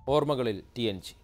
ഓർമ്മകളിൽ T N G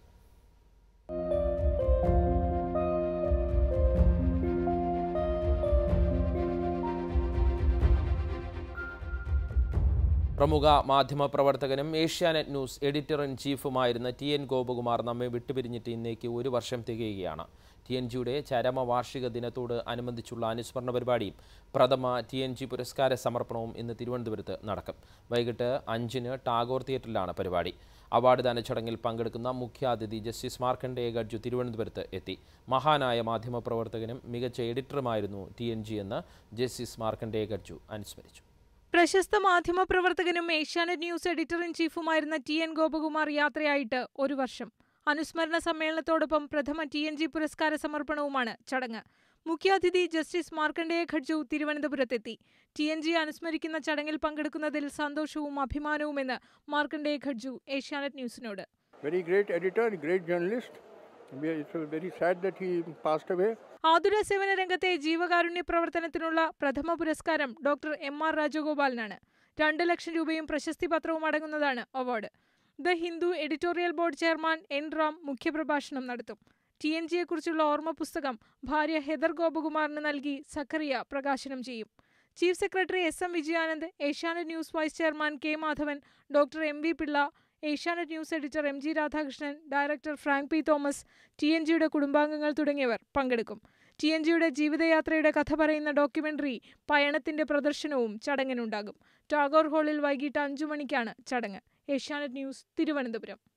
പ്രമുഖ മാധ്യമപ്രവർത്തകനും ഏഷ്യാനെറ്റ് ന്യൂസ് എഡിറ്റർ ഇൻ ചീഫുമായിരുന്ന ടി എൻ ഗോപകുമാർ നമ്മെ വിട്ടുപിരിഞ്ഞിട്ട് ഇന്നേക്ക് ഒരു വർഷം തികയുകയാണ് ടി എൻ ജിയുടെ ചരമവാർഷിക ദിനത്തോട് അനുബന്ധിച്ചുള്ള അനുസ്മരണ പരിപാടിയും പ്രഥമ ടി എൻ ജി പുരസ്കാര സമർപ്പണവും ഇന്ന് തിരുവനന്തപുരത്ത് നടക്കും വൈകിട്ട് അഞ്ചിന് ടാഗോർ തിയേറ്ററിലാണ് പരിപാടി അവാർഡ് ദാന ചടങ്ങിൽ പങ്കെടുക്കുന്ന മുഖ്യാതിഥി ജസ്റ്റിസ് മാർക്കണ്ഡേയ ഗഡ്ജു തിരുവനന്തപുരത്ത് എത്തി മഹാനായ മാധ്യമപ്രവർത്തകനും മികച്ച എഡിറ്ററുമായിരുന്നു ടി എൻ ജി എന്ന് ജസ്റ്റിസ് മാർക്കണ്ഡേയ ഗഡ്ജു അനുസ്മരിച്ചു പ്രശസ്ത മാധ്യമപ്രവർത്തകനും ഏഷ്യാനെറ്റ് ന്യൂസ് എഡിറ്റർ ഇൻ ചീഫുമായിരുന്ന ടി എൻ ഗോപകുമാർ യാത്രയായിട്ട് ഒരു വർഷം അനുസ്മരണ സമ്മേളനത്തോടൊപ്പം പ്രഥമ ടി എൻ ജി പുരസ്കാര സമർപ്പണവുമാണ് ചടങ്ങ് മുഖ്യാതിഥി ജസ്റ്റിസ് മാർക്കണ്ഡേയ ഖഡ്ജു തിരുവനന്തപുരത്തെത്തി ടി എൻ ജി അനുസ്മരിക്കുന്ന ചടങ്ങിൽ പങ്കെടുക്കുന്നതിൽ സന്തോഷവും അഭിമാനവുമെന്ന് മാർക്കണ്ഡേയ ഖഡ്ജു ഏഷ്യാനെറ്റ് ന്യൂസിനോട് very great editor, great journalist. We are- It's very sad that he passed away. ആതുര സേവന രംഗത്തെ ജീവകാരുണ്യ പ്രവർത്തനത്തിനുള്ള പ്രഥമ പുരസ്കാരം ഡോക്ടർ എം ആർ രാജഗോപാലിനാണ് രണ്ട് ലക്ഷം രൂപയും പ്രശസ്തി പത്രവും അടങ്ങുന്നതാണ് award the Hindu editorial board chairman N Ram മുഖ്യപ്രഭാഷണം നടത്തും ടി എൻ ജിയെക്കുറിച്ചുള്ള ഓർമ്മ പുസ്തകം ഭാര്യ ഹെദർ ഗോപകുമാറിന് നൽകി സക്കറിയ പ്രകാശനം ചെയ്യും chief secretary S M Vijayanand Asianet news vice chairman K Madhavan doctor M V Pillai Asianet news editor M G Radhakrishnan director Frank P Thomas T N ജിയുടെ കുടുംബാംഗങ്ങൾ തുടങ്ങിയവർ പങ്കെടുക്കും ടി എൻ ജിയുടെ ജീവിതയാത്രയുടെ കഥ പറയുന്ന ഡോക്യുമെന്ററി പയണത്തിന്റെ പ്രദർശനവും ചടങ്ങിനുണ്ടാകും ടാഗോർ ഹാളിൽ വൈകിട്ട് അഞ്ചു മണിക്കാണ് ചടങ്ങ് ഏഷ്യാനെറ്റ് ന്യൂസ് തിരുവനന്തപുരം